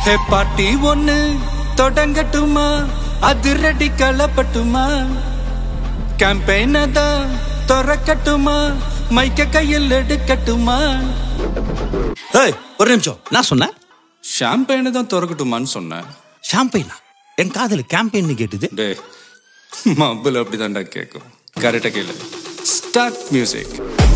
ஹே பாட்டி ஒண்ணு தொடங்கட்டுமா அதிரடி கலப்பட்டுமா கேம்பெயின தான் திறக்கட்டுமா மைக்க கையில் எடுக்கட்டுமா ஏய் ஒரு நிமிஷம் நான் சொன்னேன் ஷாம்பெயினை தான் திறக்கட்டுமான்னு சொன்னேன் ஷாம்பெயினா என் காதல கேம்பெயின் கேட்டுது டே மப்பிள் அப்படிதான்டா கேட்கும் கரெக்டாக கேளு ஸ்டார்ட் மியூசிக்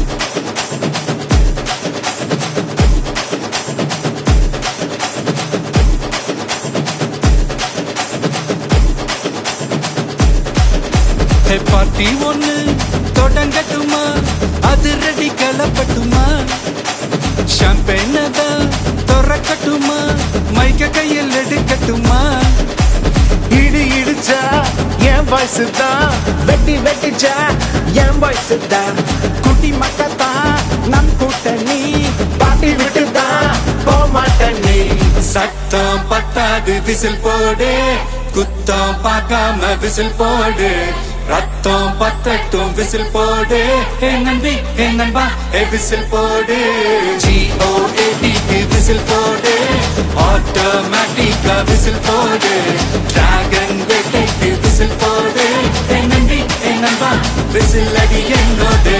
ஹே பார்ட்டி ஒண்ணு தொடங்கட்டுமா அது ரெடி கலப்பட்டுமா ஷாம்பெயின தான் திறக்கட்டுமா மைக்க கையில் எடுக்கட்டுமா இடி இடிச்சா என் வாய்ஸ் தான் வெட்டி வெட்டிச்சா என் வாய்ஸ் தான் குட்டி மக்கத்தான் நம் கூட்டணி பாட்டி விட்டு தான் போமாட்ட நீ சத்தம் பத்தாது விசில் போடு குத்தம் பார்க்காம விசில் போடு ரத்தம் பத்தட்டும் விசில் போடு ஏ நம்பி ஏ நண்பா ஏ விசில் போடு ஜிஓ ஏடிக்கு விசில் போடு ஆட்டோமேட்டிக்கா விசில் போடு டிராகன் வேட்டைக்கு விசில் போடு ஏ நம்பி ஏ நண்பா விசில் அடி என்னோடு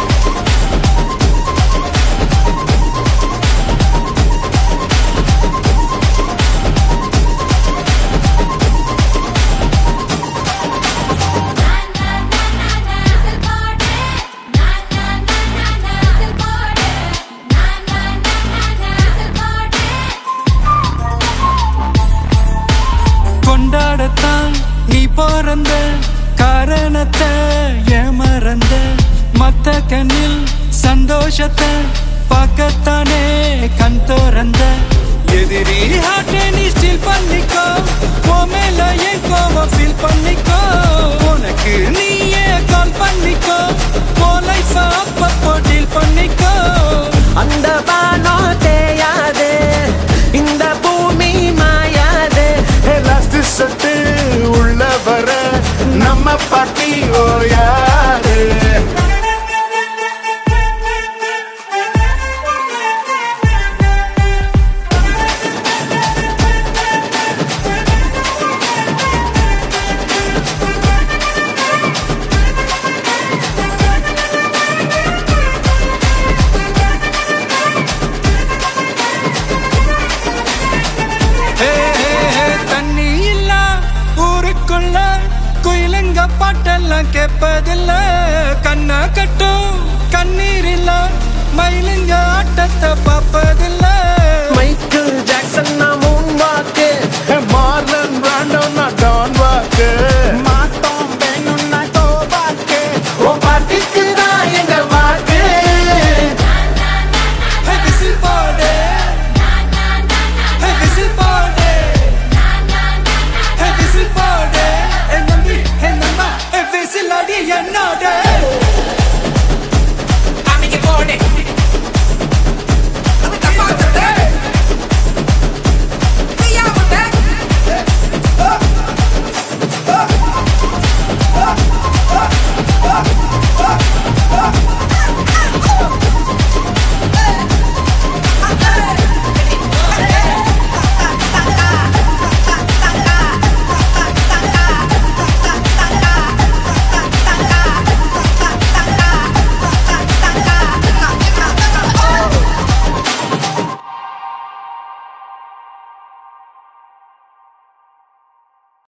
கொண்டாடத்தான் நீ பிறந்த காரணத்தை ஏமறந்த மத்த கண்ணில் சந்தோஷத்தை பார்க்கத்தானே கண் திறந்த எதிரி ஹார்ட்டை நீ ஸ்டீல் பண்ணிக்கோ உன் மேல என் கோவம் ஃபீல் பண்ணிக்கோ உனக்கு நீயே கால் பண்ணிக்கோ உன் லைஃப் அப்பப்போ டீல் பண்ணிக்கோ அந்த வானோ தேயாது இந்த பூமி மாயாது லாஸ்ட் சத்து உள்ள வர நம்ம பாட்டி ஓ யாரு ஹே, ஹே, ஹே, தண்ணி இல்ல ஊருக்குள்ள குயிலுங்க பாட்டெல்லாம் கேட்பதில்ல கண்ணா கட்டும் கண்ணீர் இல்ல மயிலுங்க ஆட்டத்தை பார்ப்பதில்ல மைக்கேல் ஜாக்சன் நான் மூன் வாக்